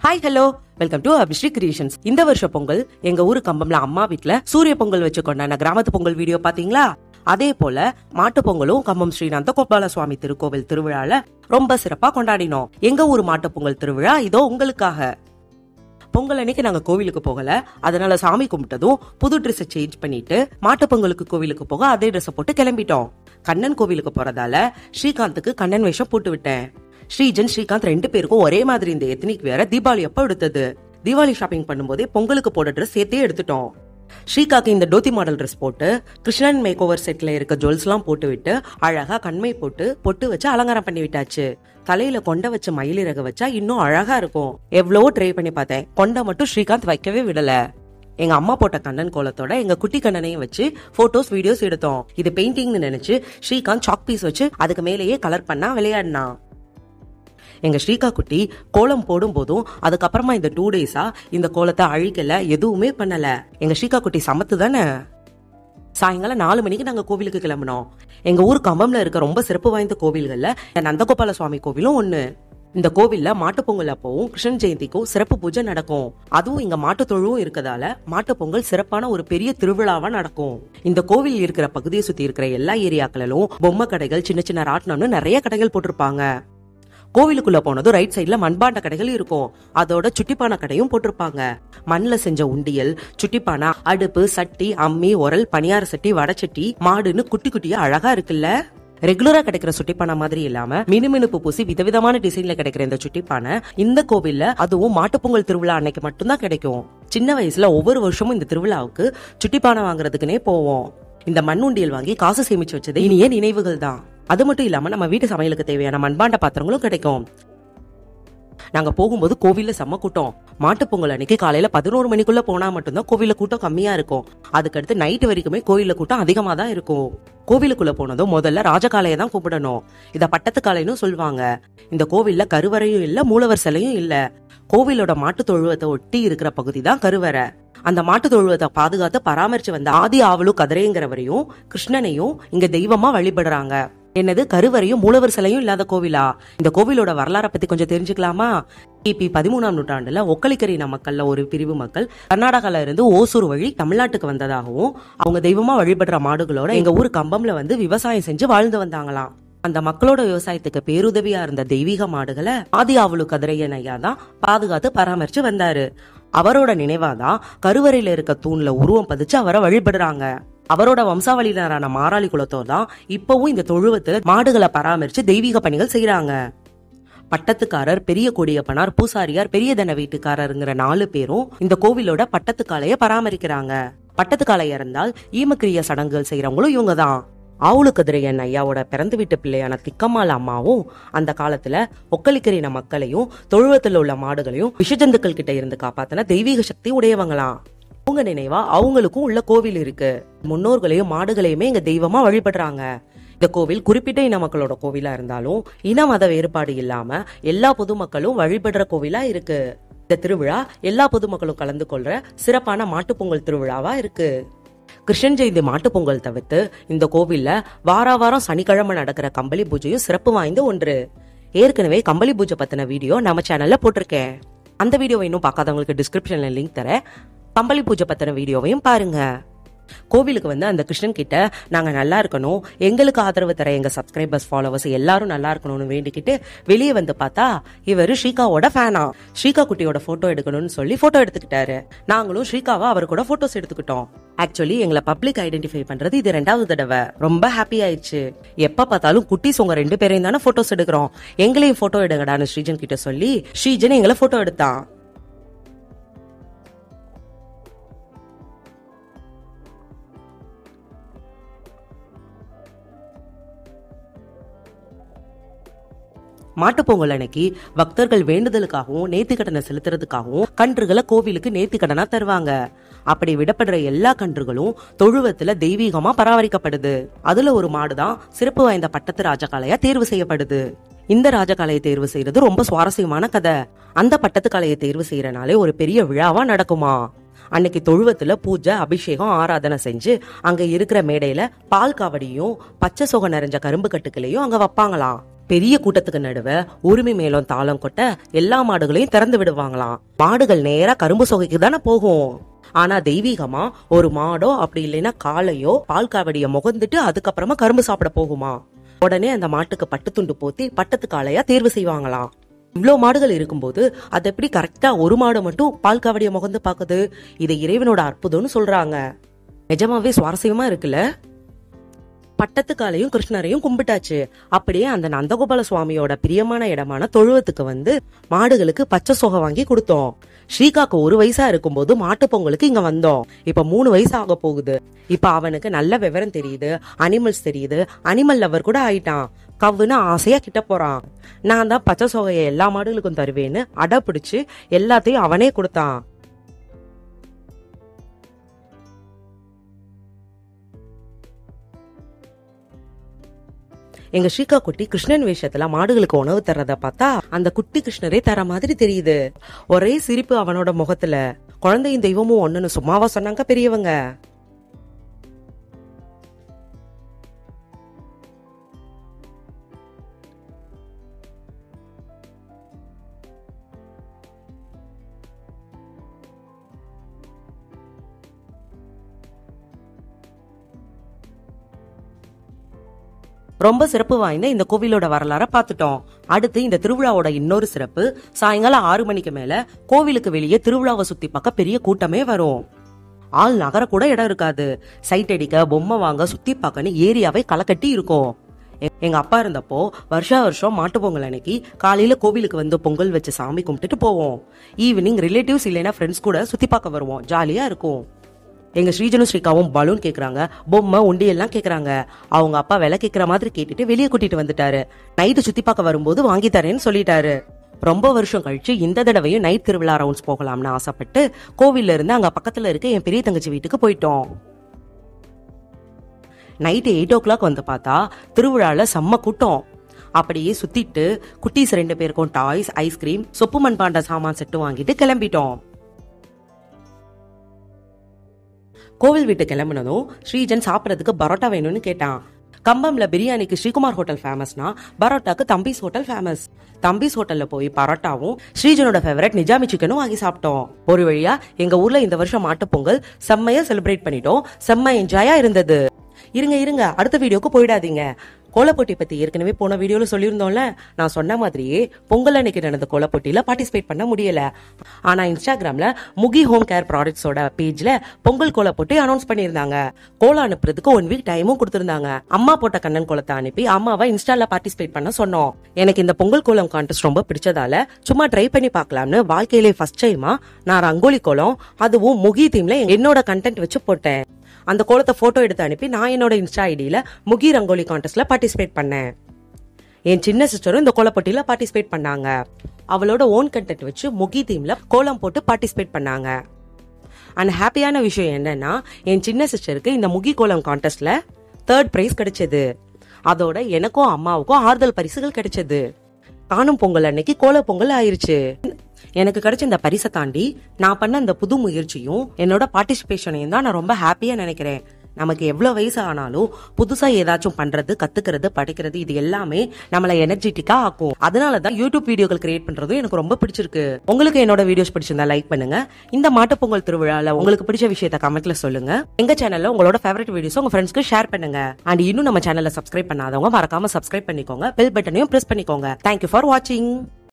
hi hello welcome to Abhisri creations இந்த வருஷ பொங்கல் எங்க ஊரு கம்பம்ல அம்மா வீட்ல சூரிய பொங்கல் வச்சு கொண்டாடின கிராமத்து பொங்கல் வீடியோ பாத்தீங்களா அதே போல மாட்டு பொங்கலும் கம்பம் ஸ்ரீநாத கோபால சுவாமி திருக்கோவில் திருவிழால ரொம்ப சிறப்பா கொண்டாடினோம் எங்க ஊர் மாட்டு பொங்கல் திருவிழா இதோ உங்களுக்காக பொங்கல் அன்னைக்கு நாங்க கோவிலுக்கு போகல அதனால சாமி கும்பிட்டதும் புது ட்ரெஸ் சேஞ்ச் பண்ணிட்டு மாட்டு பொங்கலுக்கு கோவிலுக்கு போக அதே ட்ரெஸ் போட்டு கிளம்பிட்டோம் கண்ணன் கோவிலுக்கு போறதால ஸ்ரீகாந்துக்கு கண்ணன் வேஷம் போட்டு விட்டேன் ஸ்ரீஜன் ஸ்ரீகாந்த் ரெண்டு பேருக்கும் ஒரே மாதிரி இந்த எத்தனிக் வேற தீபாவளி அப்ப எடுத்தது தீபாவளி ஷாப்பிங் பண்ணும்போதே பொங்கலுக்கு போட ட்ரெஸ் சேர்த்தே எடுத்துட்டோம் ஸ்ரீகாக்கு இந்த டோத்தி மாடல் ட்ரெஸ் போட்டு கிருஷ்ணன் மேக் ஓவர் செட்ல இருக்க ஜுவல்ஸ் எல்லாம் போட்டு விட்டு அழகா கண்மை போட்டு பொட்டு வச்சு அலங்காரம் பண்ணி விட்டாச்சு தலையில கொண்ட வச்ச மயிலிறக வச்சா இன்னும் அழகா இருக்கும் எவ்வளவோ ட்ரை பண்ணி பார்த்தேன் கொண்ட மட்டும் ஸ்ரீகாந்த் வைக்கவே விடல எங்க அம்மா போட்ட கண்ணன் கோலத்தோட எங்க குட்டி கண்ணனையும் வச்சு போட்டோஸ் வீடியோஸ் எடுத்தோம் இது பெயிண்டிங்னு நினைச்சு ஸ்ரீகாந்த் சாக் பீஸ் வச்சு அதுக்கு மேலேயே கலர் பண்ணா விளையாடினான் எங்க ஸ்ரீகா குட்டி கோலம் போடும் போதும் அதுக்கப்புறமா இந்த டூ டேஸா இந்த கோலத்தை அழிக்கல எதுவுமே பண்ணல எங்க ஸ்ரீகா குட்டி சமத்து தானே சாயங்காலம் நாலு மணிக்கு நாங்க கோவிலுக்கு கிளம்பினோம் எங்க ஊர் கம்பம்ல இருக்க ரொம்ப சிறப்பு வாய்ந்த கோவில்கள்ல இந்த நந்தகோபால சுவாமி கோவிலும் ஒண்ணு இந்த கோவில்ல மாட்டுப் பொங்கல் அப்பவும் கிருஷ்ணன் ஜெயந்திக்கும் சிறப்பு பூஜை நடக்கும் அதுவும் இங்க மாட்டு தொழுவும் இருக்கதால மாட்டுப் பொங்கல் சிறப்பான ஒரு பெரிய திருவிழாவா நடக்கும் இந்த கோவில் இருக்கிற பகுதியை சுத்தி இருக்கிற எல்லா ஏரியாக்களிலும் பொம்மை கடைகள் சின்ன சின்ன ராட்டினம்னு நிறைய கடைகள் போட்டிருப்பாங்க கோவிலுக்குள்ள போனதும் ரைட் சைடுல மண்பாண்ட கடைகள் இருக்கும் அதோட சுட்டிப்பானை கடையும் போட்டிருப்பாங்க மண்ணுல செஞ்ச உண்டியல் சுட்டிப்பானை அடுப்பு சட்டி அம்மி உரல் பணியார சட்டி வடச்சட்டி மாடுன்னு குட்டி குட்டியா அழகா இருக்குல்ல ரெகுலரா கிடைக்கிற சுட்டிப்பானை மாதிரி இல்லாம மினுமினுப்பு பூசி விதவிதமான டிசைன்ல கிடைக்கிற இந்த சுட்டிப்பானை இந்த கோவில்ல அதுவும் மாட்டுப்பொங்கல் திருவிழா அன்னைக்கு மட்டும்தான் கிடைக்கும் சின்ன வயசுல ஒவ்வொரு வருஷமும் இந்த திருவிழாவுக்கு சுட்டிப்பானை வாங்குறதுக்குனே போவோம் இந்த மண் உண்டியல் வாங்கி காசு சேமிச்சு வச்சது இனிய நினைவுகள் தான் அது மட்டும் இல்லாம நம்ம வீட்டு சமையலுக்கு தேவையான மண்பாண்ட பாத்திரங்களும் கிடைக்கும் நாங்க போகும்போது கோவில்ல செம்ம கூட்டம் மாட்டுப் பொங்கல் அன்னைக்கு காலையில பதினோரு மணிக்குள்ள போனா மட்டும்தான் கோவில்ல கூட்டம் கம்மியா இருக்கும் அதுக்கடுத்து நைட் வரைக்குமே கோவில்ல கூட்டம் அதிகமா தான் இருக்கும் கோவிலுக்குள்ள போனதும் முதல்ல ராஜகாலையை தான் கூப்பிடணும் இத பட்டத்து காலைன்னு சொல்லுவாங்க இந்த கோவில்ல கருவறையும் இல்ல மூலவர் சிலையும் இல்ல கோவிலோட மாட்டு தொழுவத்தை ஒட்டி இருக்கிற பகுதி தான் கருவறை அந்த மாட்டு தொழுவத்தை பாதுகாத்து பராமரிச்சு வந்த ஆதி ஆவலு கதிரைங்கிறவரையும் கிருஷ்ணனையும் இங்க தெய்வமா வழிபடுறாங்க என்னது கருவறையும் மூலவர் சிலையும் இல்லாத கோவிலா இந்த கோவிலோட வரலாறை பத்தி கொஞ்சம் தெரிஞ்சுக்கலாமா கிபி பதிமூணாம் நூற்றாண்டுல ஒக்கலிக்கரின மக்கள்ல ஒரு பிரிவு மக்கள் கர்நாடகால இருந்து ஓசூர் வழி தமிழ்நாட்டுக்கு வந்ததாகவும் அவங்க தெய்வமா வழிபடுற மாடுகளோட எங்க ஊர் கம்பம்ல வந்து விவசாயம் செஞ்சு வாழ்ந்து வந்தாங்களாம் அந்த மக்களோட விவசாயத்துக்கு பேருதவியா இருந்த தெய்வீக மாடுகளை ஆதி ஆவலு கதிரையன் ஐயா தான் பாதுகாத்து பராமரிச்சு வந்தாரு அவரோட நினைவாதான் கருவறையில இருக்க தூண்ல உருவம் பதிச்சு அவரை வழிபடுறாங்க அவரோட வம்சாவளியினரான மாராளி குலத்தோர் தான் இப்பவும் இந்த தொழுவத்துல மாடுகளை பராமரிச்சு தெய்வீக பணிகள் செய்யறாங்க பட்டத்துக்காரர் பெரிய கொடியப்பனார் பூசாரியார் பெரிய தன வீட்டுக்காரருங்கிற நாலு பேரும் இந்த கோவிலோட பட்டத்துக்காலைய பராமரிக்கிறாங்க பட்டத்துக்காலை இறந்தால் ஈமக்கிரிய சடங்குகள் செய்யறவங்களும் இவங்க தான் ஆவுளுக்கதிரையன் ஐயாவோட பிறந்து வீட்டு பிள்ளையான திக்கம்மாள் அம்மாவும் அந்த காலத்துல ஒக்கலிக்கரின மக்களையும் தொழுவத்தில் உள்ள மாடுகளையும் விஷஜந்துக்கள் கிட்ட இருந்து காப்பாத்தின தெய்வீக சக்தி உடையவங்களாம் அவங்க நினைவா அவங்களுக்கும் உள்ள கோவில் இருக்கு முன்னோர்களையும் மாடுகளையுமே இங்க தெய்வமா வழிபடுறாங்க இந்த கோவில் குறிப்பிட்ட இன மக்களோட கோவிலா இருந்தாலும் இன மத வேறுபாடு இல்லாம எல்லா பொதுமக்களும் வழிபடுற கோவிலா இருக்கு இந்த திருவிழா எல்லா பொதுமக்களும் கலந்து கொள்ற சிறப்பான மாட்டுப் பொங்கல் திருவிழாவா இருக்கு கிருஷ்ணன் ஜெயந்தி மாட்டுப் பொங்கல் தவிர்த்து இந்த கோவில்ல வாரா வாரம் சனிக்கிழமை நடக்கிற கம்பளி பூஜையும் சிறப்பு வாய்ந்த ஒன்று ஏற்கனவே கம்பளி பூஜை பத்தின வீடியோ நம்ம சேனல்ல போட்டிருக்கேன் அந்த வீடியோவை இன்னும் பார்க்காதவங்களுக்கு டிஸ்கிரிப்ஷன்ல லிங்க் தரேன் கம்பளி பூஜை பத்தின வீடியோவையும் பாருங்க கோவிலுக்கு வந்து அந்த கிருஷ்ணன் கிட்ட நாங்க நல்லா இருக்கணும் எங்களுக்கு ஆதரவு தர எங்க சப்ஸ்கிரைபர்ஸ் ஃபாலோவர்ஸ் எல்லாரும் நல்லா இருக்கணும்னு வேண்டிக்கிட்டு வெளியே வந்து பார்த்தா இவரு ஸ்ரீகாவோட ஃபேனா ஸ்ரீகா குட்டியோட போட்டோ எடுக்கணும்னு சொல்லி போட்டோ எடுத்துக்கிட்டாரு நாங்களும் ஸ்ரீகாவை அவர் கூட போட்டோஸ் எடுத்துக்கிட்டோம் ஆக்சுவலி எங்களை பப்ளிக் ஐடென்டிஃபை பண்றது இது ரெண்டாவது தடவை ரொம்ப ஹாப்பி ஆயிடுச்சு எப்ப பார்த்தாலும் குட்டிஸ் உங்க ரெண்டு பேரையும் தானே போட்டோஸ் எடுக்கிறோம் எங்களையும் போட்டோ எடுங்கடான்னு ஸ்ரீஜன் கிட்ட சொல்லி ஸ்ரீஜன் எங்களை போட்டோ எடுத்தான் மாட்டுப்பொங்கல் அன்னைக்கு பக்தர்கள் வேண்டுதலுக்காகவும் நேர்த்திக்கடனை செலுத்துறதுக்காகவும் கன்றுகளை கோவிலுக்கு நேர்த்திக்கடனா தருவாங்க அப்படி விடப்படுற எல்லா கன்றுகளும் தொழுவத்துல தெய்வீகமா பராமரிக்கப்படுது அதுல ஒரு மாடுதான் சிறப்பு வாய்ந்த பட்டத்து ராஜகாலையா தேர்வு செய்யப்படுது இந்த ராஜகாலையை தேர்வு செய்யறது ரொம்ப சுவாரஸ்யமான கதை அந்த பட்டத்து காளையை தேர்வு செய்யறனாலே ஒரு பெரிய விழாவா நடக்குமா அன்னைக்கு தொழுவத்துல பூஜை அபிஷேகம் ஆராதனை செஞ்சு அங்க இருக்கிற மேடையில பால் காவடியும் பச்சை சொகை நிறைஞ்ச கரும்பு கட்டுக்களையும் அங்க வைப்பாங்களாம் பெரிய கூட்டத்துக்கு நடுவே உரிமை மேலும் தாளம் கொட்ட எல்லா மாடுகளையும் திறந்து விடுவாங்களாம் மாடுகள் நேரா கரும்பு சொகைக்கு தானே போகும் ஆனா தெய்வீகமா ஒரு மாடோ அப்படி இல்லைன்னா காளையோ பால் காவடிய முகந்துட்டு அதுக்கப்புறமா கரும்பு சாப்பிட போகுமா உடனே அந்த மாட்டுக்கு பட்டு துண்டு போத்தி பட்டத்து காளையா தேர்வு செய்வாங்களாம் இவ்ளோ மாடுகள் இருக்கும்போது அது எப்படி கரெக்டா ஒரு மாடு மட்டும் பால் காவடிய முகந்து பாக்குது இது இறைவனோட அற்புதம்னு சொல்றாங்க நிஜமாவே சுவாரஸ்யமா இருக்குல்ல பட்டத்துக்காலையும் கிருஷ்ணரையும் கும்பிட்டாச்சு அப்படியே அந்த நந்தகோபால சுவாமியோட பிரியமான இடமான தொழுவத்துக்கு வந்து மாடுகளுக்கு பச்சை சொகை வாங்கி கொடுத்தோம் ஸ்ரீகாக்கு ஒரு வயசா இருக்கும்போது மாட்டு பொங்கலுக்கு இங்க வந்தோம் இப்ப மூணு வயசு ஆக போகுது இப்ப அவனுக்கு நல்ல விவரம் தெரியுது அனிமல்ஸ் தெரியுது அனிமல் லவர் கூட ஆயிட்டான் கவ்வுன்னு ஆசையா கிட்ட போறான் நான் தான் பச்சை சொகையை எல்லா மாடுகளுக்கும் தருவேன்னு அடை பிடிச்சு எல்லாத்தையும் அவனே கொடுத்தான் எங்க ஸ்ரீகா குட்டி கிருஷ்ணன் வேஷத்துல மாடுகளுக்கு உணவு தர்றத பார்த்தா அந்த குட்டி கிருஷ்ணரே தர மாதிரி தெரியுது ஒரே சிரிப்பு அவனோட முகத்துல குழந்தையும் தெய்வமும் ஒண்ணுன்னு சும்மாவா சொன்னாங்க பெரியவங்க ரொம்ப சிறப்பு வாய்ந்த இந்த கோவிலோட வரலாற பார்த்துட்டோம் அடுத்து இந்த திருவிழாவோட இன்னொரு சிறப்பு சாயங்காலம் ஆறு மணிக்கு மேல கோவிலுக்கு வெளியே திருவிழாவை சுத்தி பார்க்க பெரிய கூட்டமே வரும் ஆள் நகர கூட இடம் இருக்காது சைட் அடிக்க பொம்மை வாங்க சுத்தி பார்க்கன்னு ஏரியாவே களக்கட்டி இருக்கும் எ- எங்க அப்பா இருந்தப்போ வருஷா வருஷம் மாட்டு பொங்கல் அன்னைக்கு காலையில கோவிலுக்கு வந்து பொங்கல் வச்சு சாமி கும்பிட்டுட்டு போவோம் ஈவினிங் ரிலேட்டிவ்ஸ் இல்லைன்னா ஃப்ரெண்ட்ஸ் கூட சுத்தி பார்க்க வருவோம் ஜாலியா இருக்கும் எங்க ஸ்ரீஜனும் ஸ்ரீகாவும் பலூன் கேக்குறாங்க பொம்மை உண்டி எல்லாம் கேக்குறாங்க அவங்க அப்பா விலை கேக்குற மாதிரி கேட்டுட்டு வெளியே கூட்டிட்டு வந்துட்டாரு நைட்டு சுத்தி பார்க்க வரும்போது வாங்கி தரேன்னு சொல்லிட்டாரு ரொம்ப வருஷம் கழிச்சு இந்த தடவையும் நைட் திருவிழா ரவுண்ட்ஸ் போகலாம்னு ஆசைப்பட்டு கோவில்ல இருந்து அங்க பக்கத்துல இருக்க என் பெரிய தங்கச்சி வீட்டுக்கு போயிட்டோம் நைட்டு எயிட் ஓ கிளாக் வந்து பார்த்தா திருவிழால செம்ம கூட்டம் அப்படியே சுத்திட்டு குட்டீஸ் ரெண்டு பேருக்கும் டாய்ஸ் ஐஸ்கிரீம் சொப்பு மண்பாண்ட சாமான் செட்டு வாங்கிட்டு கிளம்பிட்டோம் கோவில் வீட்டு கிளம்புனதும் ஸ்ரீஜன் சாப்பிட்றதுக்கு பரோட்டா வேணும்னு கேட்டான் கம்பம்ல பிரியாணிக்கு ஸ்ரீகுமார் ஹோட்டல் ஃபேமஸ்னா பரோட்டாக்கு தம்பிஸ் ஹோட்டல் ஃபேமஸ் தம்பிஸ் ஹோட்டல்ல போய் பரோட்டாவும் ஸ்ரீஜனோட ஃபேவரட் நிஜாமி சிக்கனும் வாங்கி சாப்பிட்டோம் ஒரு வழியா எங்க ஊர்ல இந்த வருஷம் மாட்டுப் பொங்கல் செம்மையா செலிப்ரேட் பண்ணிட்டோம் செம்ம என்ஜாயா இருந்தது இருங்க இருங்க அடுத்த வீடியோக்கு போயிடாதீங்க கோலப்போட்டி பத்தி ஏற்கனவே போன வீடியோல சொல்லியிருந்தோம்ல நான் சொன்ன மாதிரியே பொங்கல் அன்னைக்கு நடந்த கோலப்போட்டியில பார்ட்டிசிபேட் பண்ண முடியல ஆனா இன்ஸ்டாகிராம்ல முகி ஹோம் கேர் ப்ராடக்ட்ஸோட பேஜ்ல பொங்கல் கோலப்போட்டி அனௌன்ஸ் பண்ணியிருந்தாங்க கோலம் அனுப்புறதுக்கு ஒன் வீக் டைமும் கொடுத்திருந்தாங்க அம்மா போட்ட கண்ணன் கோலத்தை அனுப்பி அம்மாவை இன்ஸ்டால பார்ட்டிசிபேட் பண்ண சொன்னோம் எனக்கு இந்த பொங்கல் கோலம் கான்டெஸ்ட் ரொம்ப பிடிச்சதால சும்மா ட்ரை பண்ணி பார்க்கலாம்னு வாழ்க்கையிலே ஃபர்ஸ்ட் டைமா நான் ரங்கோலி கோலம் அதுவும் முகி தீம்ல என்னோட கண்டென்ட் வச்சு போட்டேன் அந்த கோலத்தை போட்டோ எடுத்து அனுப்பி நான் என்னோட இன்ஸ்டா ஐடியில முகி ரங்கோலி கான்டெஸ்ட்ல பார்ட்டிசிபேட் பண்ணேன் என் சின்ன சிஸ்டரும் இந்த கோலப்போட்டியில பார்ட்டிசிபேட் பண்ணாங்க அவளோட ஓன் கண்டென்ட் வச்சு முகி தீம்ல கோலம் போட்டு பார்ட்டிசிபேட் பண்ணாங்க அண்ட் ஹாப்பியான விஷயம் என்னன்னா என் சின்ன சிஸ்டருக்கு இந்த முகி கோலம் கான்டெஸ்ட்ல தேர்ட் பிரைஸ் கிடைச்சது அதோட எனக்கும் அம்மாவுக்கும் ஆறுதல் பரிசுகள் கிடைச்சது காணும் பொங்கல் அன்னைக்கு கோல பொங்கல் ஆயிருச்சு எனக்கு கிடைச்ச இந்த பரிசை தாண்டி நான் பண்ண இந்த புது முயற்சியும் என்னோட பார்ட்டிசிபேஷனையும் தான் நான் ரொம்ப ஹாப்பியா நினைக்கிறேன் நமக்கு எவ்வளவு வயசு ஆனாலும் புதுசா ஏதாச்சும் பண்றது கத்துக்கிறது படிக்கிறது இது எல்லாமே நம்மள எனர்ஜெட்டிக்கா ஆக்கும் அதனாலதான் யூடியூப் வீடியோக்கள் கிரியேட் பண்றதும் எனக்கு ரொம்ப பிடிச்சிருக்கு உங்களுக்கு என்னோட வீடியோஸ் பிடிச்சிருந்தா லைக் பண்ணுங்க இந்த மாட்டுப்பொங்கல் திருவிழால உங்களுக்கு பிடிச்ச விஷயத்த கமெண்ட்ல சொல்லுங்க எங்க சேனல்ல உங்களோட ஃபேவரட் வீடியோஸ் உங்க ஃப்ரெண்ட்ஸ்க்கு ஷேர் பண்ணுங்க அண்ட் இன்னும் நம்ம சேனலை சப்ஸ்கிரைப் பண்ணாதவங்க மறக்காம சப்ஸ்கிரைப் பண்ணிக்கோங்க பெல் பட்டனையும் பிரஸ் பண்ணிக்கோங்க தேங்க்யூ ஃபார் வாட்சிங்